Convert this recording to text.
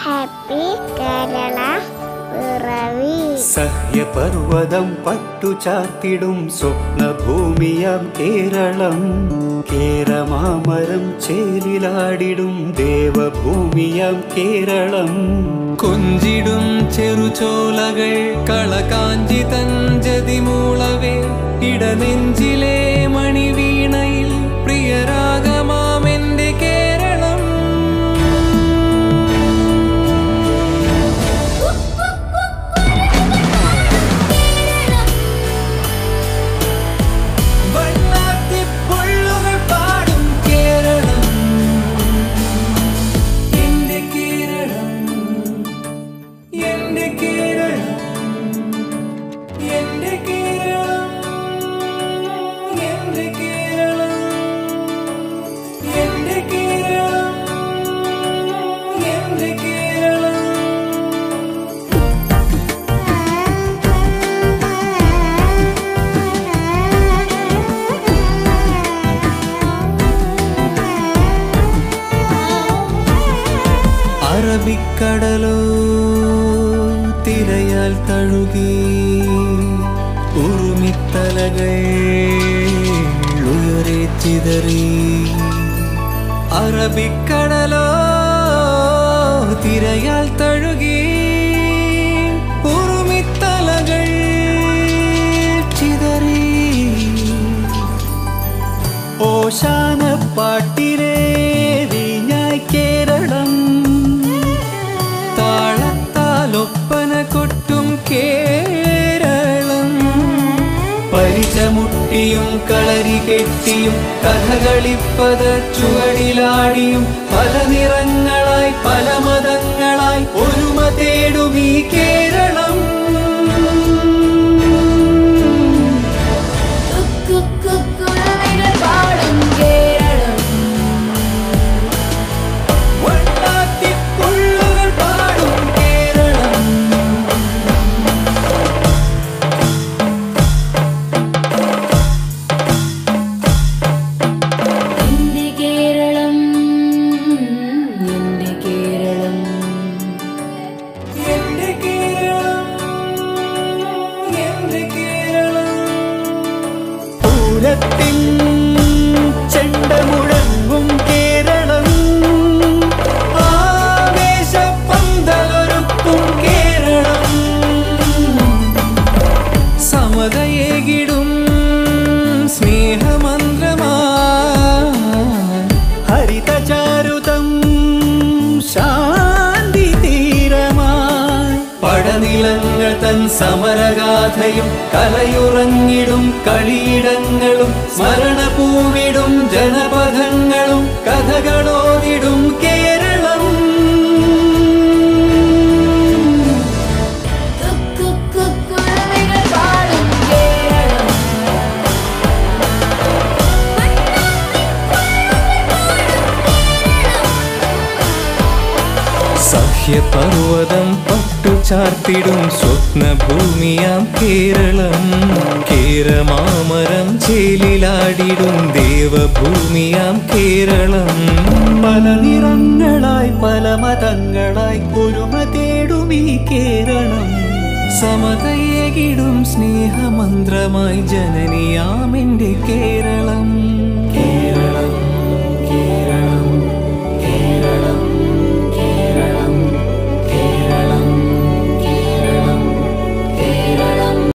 happy Kerala പിറവി സഹ്യപർവതം പട്ടുചാർത്തിടും സ്വപ്നഭൂമിയാം കേരളം കേരമാമരം ചേലിലാടിടും ദേവഭൂമിയാം കേരളം കൊഞ്ചിടും ചെറുചോലകൾ കളകാഞ്ചി തഞ്ചതിമൂളവേ ഇടനെഞ്ചിലെ മണിവീണയിൽ പ്രിയരാഗമാമെന്റെ കേരളം വണ്ണാത്തിപ്പുള്ളുകൾ പാടും കേരളം എന്റെ കേരളം എന്റെ കേരളം എന്റെ കേരളം എന്റെ കേരളം എന്റെ കേരളം എന്റെ കേരളം അറബിക്കടലോ തിരയാൽ തഴുകി ഉറുമിത്തലകൾ ഉയരെ ചിതറി അറബിക്കടലോ തിരയാൽ തഴുകി ഉറുമിത്തലകൾ ചിതറി ഓശാന പാട്ടിലെ വീഞ്ഞായി കേരളം താളത്താലൊപ്പന കൊട്ടും കേരളം പരിചമുട്ടിയും കളരി കെട്ടിയും കഥകളിപ്പത ചുവടിലാടിയും പല നിറങ്ങളായി പല മതങ്ങളായി ഒരുമ തേടും ഈ കേരളം കുക്കുക്കുക്കുരുവികൾ പാടും കേരളം വണ്ണാത്തിപ്പുള്ളുകൾ പാടും കേരളം എന്റെ കേരളം എന്റെ കേരളം എന്റെ കേരളം എന്റെ കേരളം പൂരത്തിൻ ചെണ്ട മുഴങ്ങും കേരളം ആവേശപ്പന്തലൊരുക്കും കേരളം സമതയേകിടും സ്നേഹമന്ത്രമാ ഹരിതചാരുതം ശാന്തി തീരമായി പടനിലങ്ങൾ തൻ സമരഗാഥയും കലയുറങ്ങിടും കളിയിടങ്ങളും സ്മരണപൂവിടും ജനപഥങ്ങളും കഥകളോതിടും കേരളം കുക്കുക്കുക്കുരുവികൾ പാടും കേരളം സഹ്യപർവതം പട്ടുചാർത്തിടും സ്വപ്നഭൂമിയാം കേരളം കേരമാമരം ചേലിലാടിടും ദേവഭൂമിയാം കേരളം പല നിറങ്ങളായി പല മതങ്ങളായി ഒരുമ തേടും ഈ കേരളം സമതയേകിടും സ്നേഹമന്ത്രമായി ജനനിയാമെന്റെ കേരളം